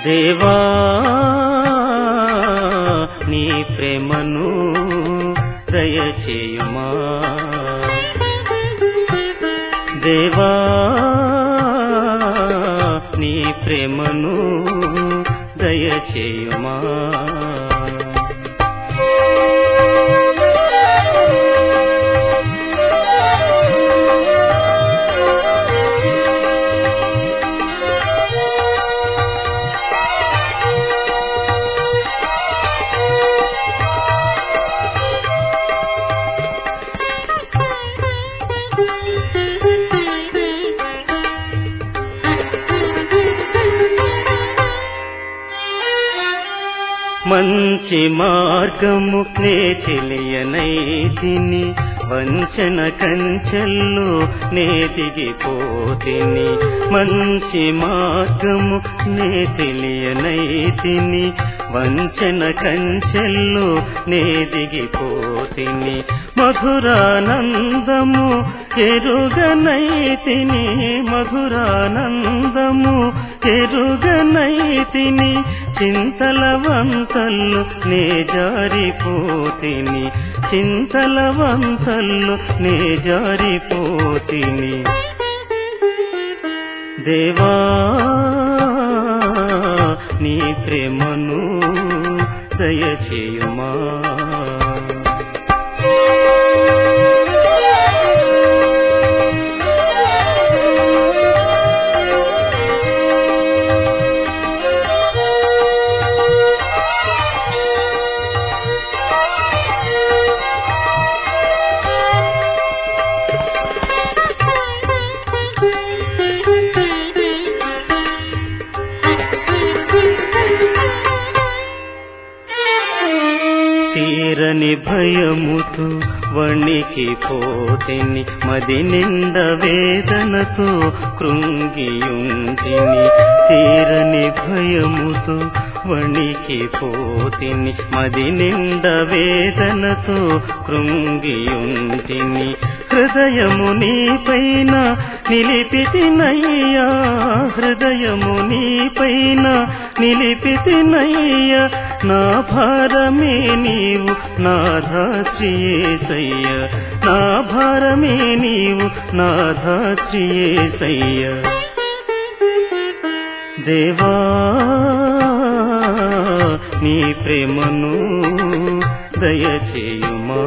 దేవా నీ ప్రేమను దయచేయుమా దేవా నీ ప్రేమను దయచేయుమా మంచి మార్గము నే తెలియనైతిని వంచన కంచెల్లో నే దిగిపోతిని మంచి మార్గము నే తెలియనైతిని వంచన కంచెల్లో నే దిగిపోతిని మధురానందము ఎరుగనైతిని మధురానందము ఎరుగనైతిని చింతల వంతల్లు నే జారిపోతిని చింతల వంతల్లు నే జారిపోతిని దేవా నీ ప్రేమను దయచేయుమా తీరని భయముతో వణికి పోతిని మది నిండ వేదనతో కృంగియుంటిని తీరని భయముతో వణికి పోతిని మది నిండ వేదనతో కృంగియుంటిని హృదయము నీ పైన నిలిపితినయ్యా హృదయము నీ పైన నిలిపితినయ్యా నా భారమే నీవు నాధాశ్రీయేసయ్య నా భారమే నీవు నాధాశ్రీయేసయ్య దేవా నీ ప్రేమను దయచేయుమా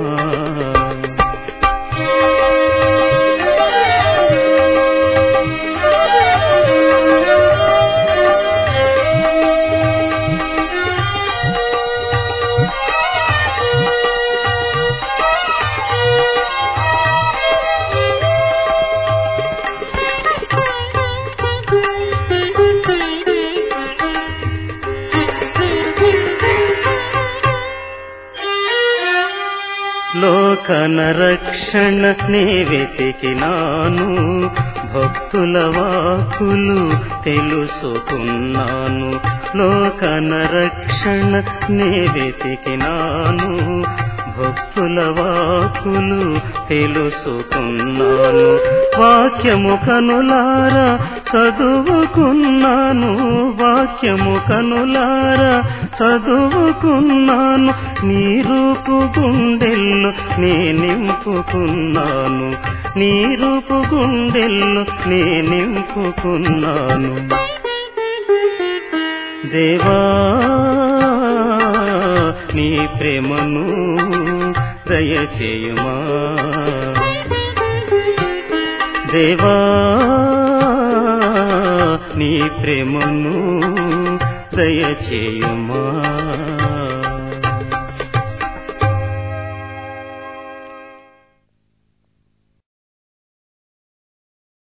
లోకన రక్షణ నే వెతికినాను భక్తుల వాకులు తెలుసుకున్నాను లోకన రక్షణ నే వెతికినాను భక్తుల వాకులు తెలుసుకున్నాను వాక్యము కనులారా చదువుకున్నాను వాక్యము కనులారా చదువుకున్నాను నీ రూపు గుండెల్లో నే నింపుకున్నాను నీ రూపు గుండెల్లో నే నింపుకున్నాను దేవా నీ ప్రేమను దయచేయుమా దేవా నీ ప్రేమను దయచేయుమా